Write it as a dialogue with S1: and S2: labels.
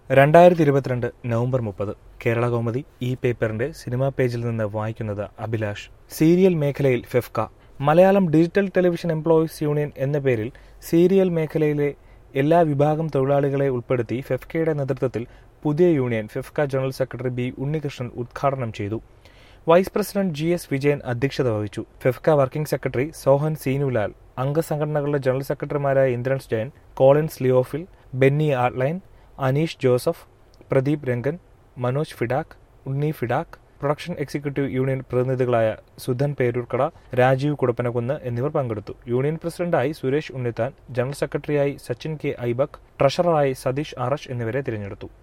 S1: രണ്ടായിരത്തി ഇരുപത്തിരണ്ട് നവംബർ മുപ്പത് കേരള കൗമുദി ഈ പേപ്പറിന്റെ സിനിമാ പേജിൽ നിന്ന് വായിക്കുന്നത് അഭിലാഷ് സീരിയൽ മേഖലയിൽ FEFKA Malayalam digital television employees union എന്ന പേരിൽ സീരിയൽ മേഖലയിലെ എല്ലാ വിഭാഗം തൊഴിലാളികളെ ഉൾപ്പെടുത്തി ഫെഫ്കയുടെ നേതൃത്വത്തിൽ പുതിയ union FEFKA general secretary B Unnikrishnan ഉദ്ഘാടനം ചെയ്തു vice president G S Vijayan അധ്യക്ഷത വഹിച്ചു ഫെഫ്ക വർക്കിംഗ് സെക്രട്ടറി സോഹൻ സീനുലാൽ അംഗസംഘടനകളുടെ ജനറൽ സെക്രട്ടറിമാരായ Indrans Jayan Collins Leofil Benny Arline Aneesh Joseph Pradeep Rangan Manoj FIDAC Unni FIDAC production executive union പ്രതിനിധികളായ സുധൻ പേരൂർക്കട രാജീവ് കുടപ്പനകുന്ന് എന്നിവർ പങ്കെടുത്തു യൂണിയൻ പ്രസിഡന്റായി സുരേഷ് ഉണ്ണിത്താൻ ജനറൽ സെക്രട്ടറിയായി സച്ചിൻ കെ ഐബക് ട്രഷററായി സതീഷ് ആർ എച്ച് എന്നിവരെ തിരഞ്ഞെടുത്തു